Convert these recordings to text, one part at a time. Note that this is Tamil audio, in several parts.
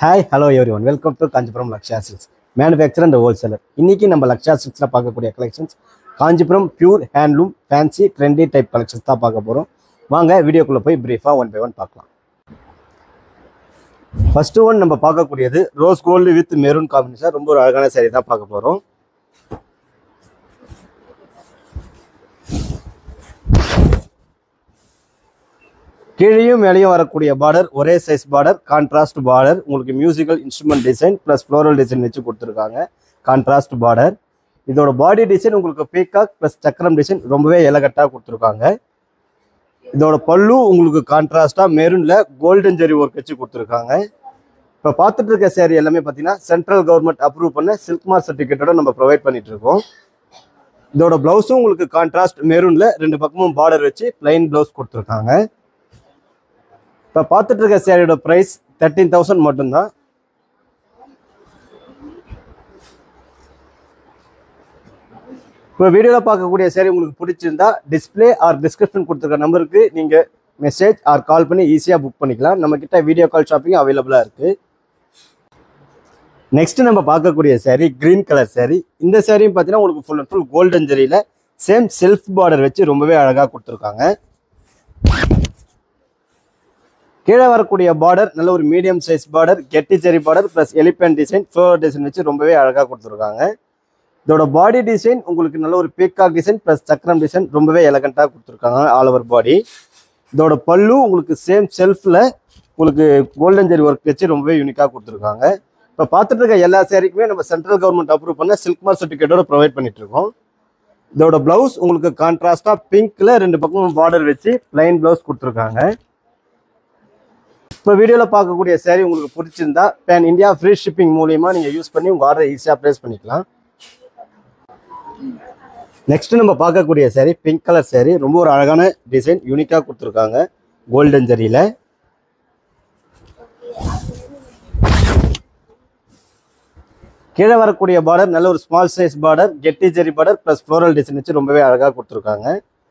hi hello everyone welcome to Kanchipuram Laksha silks manufacturer and wholesaler இன்னைக்கு நம்ம லக்ஷா சில்க்ஸில் பார்க்கக்கூடிய collections Kanchipuram pure handloom fancy trendy type collections தான் பார்க்க போகிறோம் வாங்க வீடியோக்குள்ளே போய் பிரீஃபாக ஒன் பை ஒன் பார்க்கலாம் ஃபர்ஸ்ட் ஒன் நம்ம பார்க்கக்கூடியது rose gold with maroon combination ரொம்ப ஒரு அழகான saree தான் பார்க்க போகிறோம் கீழேயும் மேலேயும் வரக்கூடிய பார்டர் ஒரே சைஸ் பார்டர் கான்ட்ராஸ்ட் பார்டர் உங்களுக்கு musical instrument design plus floral design வச்சு கொடுத்துருக்காங்க கான்ட்ராஸ்ட் பார்டர் இதோட பாடி டிசைன் உங்களுக்கு பீகாக் ப்ளஸ் சக்கரம் டிசைன் ரொம்பவே எலகட்டாக கொடுத்துருக்காங்க இதோட பல்லு உங்களுக்கு கான்ட்ராஸ்டாக மெரூனில் கோல்டன் ஜெரி ஒர்க் வச்சு கொடுத்துருக்காங்க இப்போ பார்த்துட்டு இருக்க சேரீ எல்லாமே பார்த்தீங்கன்னா சென்ட்ரல் கவர்மெண்ட் அப்ரூவ் பண்ண சில்க் மார்க் சர்டிஃபிகேட்டோட நம்ம ப்ரொவைட் பண்ணிட்டு இருக்கோம் இதோட ப்ளவுஸும் உங்களுக்கு கான்ட்ராஸ்ட் மெரூனில் ரெண்டு பக்கமும் பார்டர் வச்சு பிளைன் ப்ளவுஸ் கொடுத்துருக்காங்க இப்போ பார்த்துட்டு இருக்க சேரீயோட ப்ரைஸ் தேர்ட்டீன் தௌசண்ட் மட்டும்தான் இப்போ வீடியோவில் பார்க்கக்கூடிய சேரீ உங்களுக்கு பிடிச்சிருந்தா டிஸ்பிளே ஆர் டிஸ்கிரிப்ஷன் கொடுத்துருக்க நம்பருக்கு நீங்கள் மெசேஜ் ஆர் கால் பண்ணி ஈஸியாக புக் பண்ணிக்கலாம் நம்மக்கிட்ட வீடியோ கால் ஷாப்பிங் அவைலபிளாக இருக்குது நெக்ஸ்ட் நம்ம பார்க்கக்கூடிய saree கிரீன் கலர் saree இந்த சேரீயும் பார்த்தீங்கன்னா உங்களுக்கு ஃபுல் அண்ட் ஃபுல் கோல்டன் ஜெரியில் சேம் செல்ஃப் பார்டர் வச்சு ரொம்பவே அழகாக கொடுத்துருக்காங்க கீழே வரக்கூடிய பார்டர் நல்ல ஒரு மீடியம் சைஸ் பார்டர் கெட்டி zari border plus elephant design floor design வச்சு ரொம்பவே அழகாக கொடுத்துருக்காங்க இதோட பாடி டிசைன் உங்களுக்கு நல்ல ஒரு பீக்காக் டிசைன் ப்ளஸ் சக்கரம் டிசைன் ரொம்பவே எலகண்ட்டாக கொடுத்துருக்காங்க ஆல் ஓவர் பாடி இதோட பல்லு உங்களுக்கு சேம் செல்ஃபில் உங்களுக்கு கோல்டன் ஜெரி ஒர்க் வச்சு ரொம்பவே யூனிக்காக கொடுத்துருக்காங்க இப்போ பார்த்துட்டு இருக்க எல்லா சேரீக்குமே நம்ம சென்ட்ரல் கவர்மெண்ட் அப்ரூவ் பண்ண சில்க் மார்க் சர்டிஃபிகேட்டோட ப்ரொவைட் பண்ணிட்டு இருக்கோம் இதோட பிளவுஸ் உங்களுக்கு கான்ட்ராஸ்டாக பிங்க்ல ரெண்டு பக்கமும் பார்டர் வச்சு பிளைன் பிளவுஸ் கொடுத்துருக்காங்க இப்போ வீடியோவில் பார்க்கக்கூடிய சேரீ உங்களுக்கு பிடிச்சிருந்தா பேன் இந்தியா ஃப்ரீ ஷிப்பிங் மூலியமா நீங்கள் யூஸ் பண்ணி உங்கள் ஆர்டரை ஈஸியாக ப்ளேஸ் பண்ணிக்கலாம் நெக்ஸ்ட் நம்ம பார்க்கக்கூடிய சேரீ பிங்க் கலர் சேரீ ரொம்ப ஒரு அழகான டிசைன் யூனிக்காக கொடுத்துருக்காங்க கோல்டன் ஜரியில் கீழே வரக்கூடிய பார்டர் நல்ல ஒரு ஸ்மால் சைஸ் பார்டர் கெட்டி zari border plus floral design வச்சு ரொம்பவே அழகாக கொடுத்துருக்காங்க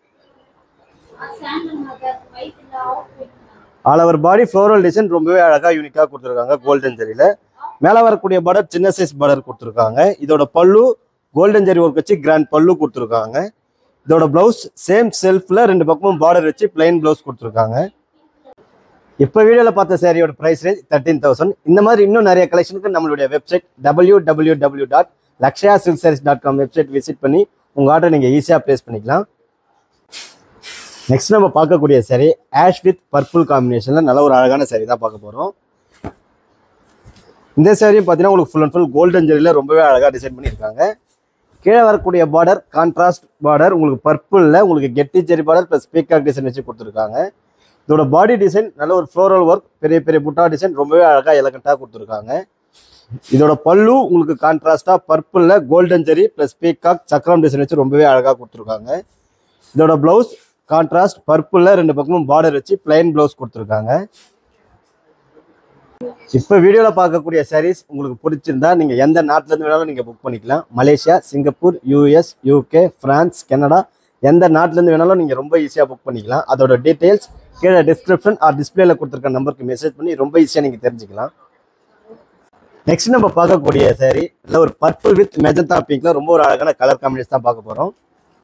all over body floral design ரொம்பவே அழகாக யூனிக்காக கொடுத்துருக்காங்க கோல்டன் ஜெரியில் மேலே வரக்கூடிய பார்டர் சின்ன சைஸ் பார்டர் கொடுத்துருக்காங்க இதோட பல்லு கோல்டன் ஜெரி ஒர்க் வச்சு கிராண்ட் பல்லு கொடுத்துருக்காங்க இதோட பிளவுஸ் சேம் செல்ஃபில் ரெண்டு பக்கமும் பார்டர் வச்சு பிளைன் பிளவுஸ் கொடுத்துருக்காங்க இப்போ வீடியோவில் பார்த்த சேரீயோட ப்ரைஸ் ரேஞ்ச் தேர்ட்டீன் தௌசண்ட் இந்த மாதிரி இன்னும் நிறைய கலெக்ஷனுக்கு நம்மளுடைய website W W W dot Lakshaya silk sarees dot com website visit பண்ணி உங்கள் ஆர்டர் நீங்கள் ஈஸியாக ப்ளேஸ் பண்ணிக்கலாம் நெக்ஸ்ட் நம்ம பார்க்கக்கூடிய saree ஆஷ் வித் பர்பிள் காம்பினேஷனில் நல்ல ஒரு அழகான saree தான் பார்க்க போகிறோம் இந்த சேரீயும் பார்த்தீங்கன்னா உங்களுக்கு ஃபுல் அண்ட் ஃபுல் கோல்டன் ஜெரியில் ரொம்பவே அழகாக டிசைன் பண்ணியிருக்காங்க கீழே வரக்கூடிய பார்டர் கான்ட்ராஸ்ட் பார்டர் உங்களுக்கு பர்பிளில் உங்களுக்கு கெட்டி zari border plus peacock design வச்சு கொடுத்துருக்காங்க இதோட பாடி டிசைன் நல்ல ஒரு ஃப்ளோரல் ஒர்க் பெரிய பெரிய புட்டா டிசைன் ரொம்பவே அழகாக எலகண்ட்டாக கொடுத்துருக்காங்க இதோட பல்லு உங்களுக்கு கான்ட்ராஸ்டாக பர்பிளில் கோல்டன் ஜெரி ப்ளஸ் பீகாக் சக்கரம் டிசைன் வச்சு ரொம்பவே அழகாக கொடுத்துருக்காங்க இதோட ப்ளவுஸ் கான்ட்ராஸ்ட் பர்பிளில் ரெண்டு பக்கமும் பார்டர் வச்சு பிளைன் ப்ளவுஸ் கொடுத்துருக்காங்க இப்போ வீடியோவில் பார்க்கக்கூடிய sarees உங்களுக்கு பிடிச்சிருந்தா நீங்கள் எந்த நாட்டிலேருந்து வேணாலும் நீங்கள் புக் பண்ணிக்கலாம் Malaysia Singapore US UK France Canada எந்த நாட்டிலேருந்து வேணாலும் நீங்கள் ரொம்ப ஈஸியாக புக் பண்ணிக்கலாம் அதோட டீட்டெயில்ஸ் கீழே டிஸ்கிரிப்ஷன் ஆர் டிஸ்பிளேல கொடுத்துருக்க நம்பருக்கு மெசேஜ் பண்ணி ரொம்ப ஈஸியாக நீங்கள் தெரிஞ்சுக்கலாம் நெக்ஸ்ட் நம்ம பார்க்கக்கூடிய saree இல்லை ஒரு பர்பிள் வித் மெஜந்தா பிங்க்ல ரொம்ப ஒரு அழகான கலர் காம்பினேஷன் தான் பார்க்க போகிறோம்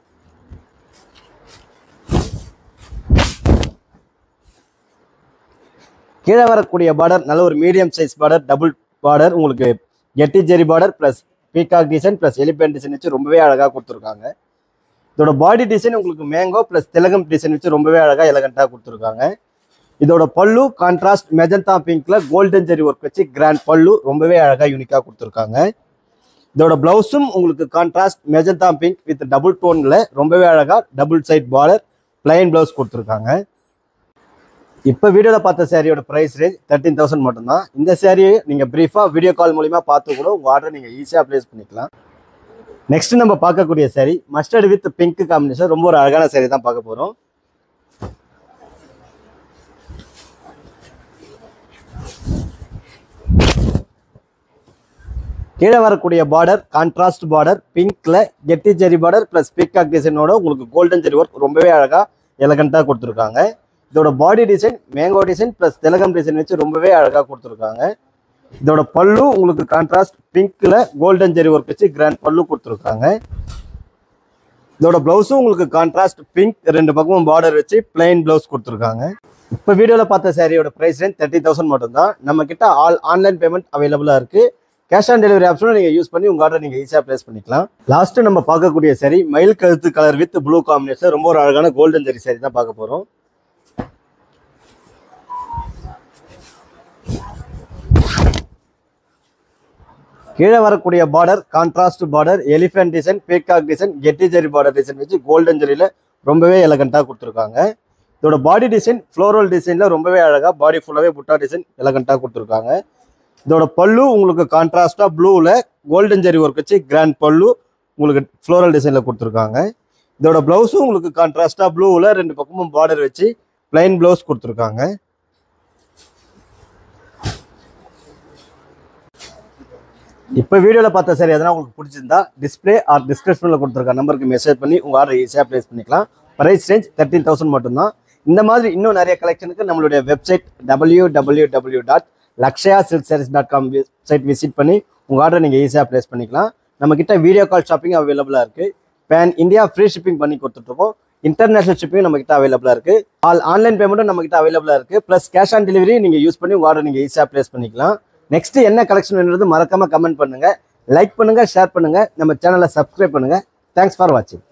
கீழே வரக்கூடிய பார்டர் நல்ல ஒரு medium size border double border உங்களுக்கு கெட்டி zari border plus peacock design plus elephant design வச்சு ரொம்பவே அழகாக கொடுத்துருக்காங்க இதோட பாடி டிசைன் உங்களுக்கு மேங்கோ ப்ளஸ் திலகம் டிசைன் வச்சு ரொம்பவே அழகாக எலகண்ட்டாக கொடுத்துருக்காங்க இதோட பல்லு கான்ட்ராஸ்ட் மெஜந்தா பிங்க்ல கோல்டன் ஜெரி ஒர்க் வச்சு கிராண்ட் பல்லு ரொம்பவே அழகாக யூனிக்காக கொடுத்துருக்காங்க இதோட பிளவுஸும் உங்களுக்கு contrast magenta pink with double டோனில் ரொம்பவே அழகாக double side border plain blouse கொடுத்துருக்காங்க இப்போ வீடியோவில் பார்த்த சேரீயோட ப்ரைஸ் ரேஞ்ச் தேர்ட்டீன் தௌசண்ட் மட்டும்தான் இந்த சேரீயை நீங்கள் ப்ரீஃபாக வீடியோ கால் மூலிமா பார்த்து கூட உங்கள் ஆர்டர் நீங்கள் ஈஸியாக ப்ளேஸ் பண்ணிக்கலாம் நெக்ஸ்ட் நம்ம பார்க்கக்கூடிய saree mustard with pink combination ரொம்ப ஒரு அழகான saree தான் பார்க்க போகிறோம் கீழே வரக்கூடிய பார்டர் கான்ட்ராஸ்ட் பார்டர் பிங்க்ல கெட்டி ஜெரி பார்டர் ப்ளஸ் பீகாக் டிசைனோட உங்களுக்கு கோல்டன் ஜெரி ஒர்க் ரொம்பவே அழகாக எலகண்ட்டாக கொடுத்துருக்காங்க இதோட body design mango design plus திலகம் டிசைன் வச்சு ரொம்பவே அழகாக கொடுத்துருக்காங்க இதோட பல்லு உங்களுக்கு கான்ட்ராஸ்ட் பிங்க்ல கோல்டன் ஜெரி ஒர்க் வச்சு கிராண்ட் பல்லு கொடுத்துருக்காங்க இதோட பிளவுஸும் உங்களுக்கு கான்ட்ராஸ்ட் பிங்க் ரெண்டு பக்கமும் பார்டர் வச்சு பிளைன் பிளவுஸ் கொடுத்துருக்காங்க இப்போ வீடியோவில் பார்த்த சாரியோட ப்ரைஸ் ரேஞ்ச் தேர்ட்டி தௌசண்ட் மட்டும்தான் நம்ம கிட்ட ஆல் ஆன்லைன் பேமெண்ட் அவைலபிளாக இருக்கு கேஷ் ஆன் டெலிவரி ஆப்ஷனும் நீங்கள் யூஸ் பண்ணி உங்கள் ஆர்டர் நீங்கள் ஈஸியாக ப்ளேஸ் பண்ணிக்கலாம் லாஸ்ட்டு நம்ம பார்க்கக்கூடிய சரி மயில் கழுத்து கலர் வித் ப்ளூ காம்பினேஷன் ரொம்ப ஒரு அழகான கோல்டன் ஜெரி சாரி தான் பார்க்க போகிறோம் கீழே வரக்கூடிய border contrast border elephant design peacock design கெட்டி ஜெரி பார்டர் டிசைன் வச்சு கோல்டன் ஜெரியில் ரொம்பவே எலகண்ட்டாக கொடுத்துருக்காங்க இதோட பாடி டிசைன் ஃப்ளோரல் டிசைனில் ரொம்பவே அழகாக பாடி ஃபுல்லாகவே புட்டா டிசைன் எலகண்ட்டாக கொடுத்துருக்காங்க இதோட பல்லு உங்களுக்கு கான்ட்ராஸ்டாக ப்ளூவில் கோல்டன் ஜெரி ஒர்க் வச்சு கிராண்ட் பல்லு உங்களுக்கு ஃப்ளோரல் டிசைனில் கொடுத்துருக்காங்க இதோட ப்ளவுஸும் உங்களுக்கு கான்ட்ராஸ்டாக ப்ளூவில் ரெண்டு பக்கமும் பார்டர் வச்சு பிளைன் ப்ளவுஸ் கொடுத்துருக்காங்க இப்போ வீடியோவில் பார்த்த சரி எதனா உங்களுக்கு பிடிச்சிருந்தா டிஸ்பிளே ஆர் டிஸ்கிரிப்ஷனில் கொடுத்துருக்க நம்பருக்கு மெசேஜ் பண்ணி உங்கள் ஆர்டர் ஈஸியாக ப்ளேஸ் பண்ணிக்கலாம் ப்ரைஸ் ரேஞ்ச் தேர்ட்டீன் தௌசண்ட் மட்டும்தான் இந்த மாதிரி இன்னும் நிறைய கலெக்ஷனுக்கு நம்மளுடைய website W W W dot Lakshaya silk sarees dot com website visit பண்ணி உங்கள் ஆர்டர் நீங்கள் ஈஸியாக ப்ளேஸ் பண்ணிக்கலாம் நம்மக்கிட்ட வீடியோ கால் ஷாப்பிங் அவைலபிளாக இருக்குது பேன் இந்தியா ஃப்ரீ ஷிப்பிங் பண்ணி கொடுத்துட்ருக்கோம் இன்டர்நேஷனல் ஷிப்பிங் நம்மக்கிட்ட அவைலபிளாக இருக்குது ஆல் ஆன்லைன் பேமெண்ட்டும் நம்மக்கிட்ட அவைலபிளாக இருக்குது ப்ளஸ் கேஷ் ஆன் டெலிவரி நீங்கள் யூஸ் பண்ணி உங்கள் ஆர்டர் நீங்கள் ஈஸியாக ப்ளேஸ் பண்ணிக்கலாம் நெக்ஸ்ட் என்ன கலெக்ஷன் வேணுன்றது மறக்காம கமெண்ட் பண்ணுங்க லைக் பண்ணுங்க ஷேர் பண்ணுங்க நம்ம சேனலை சப்ஸ்கிரைப் பண்ணுங்க தேங்க்ஸ் ஃபார் வாட்சிங்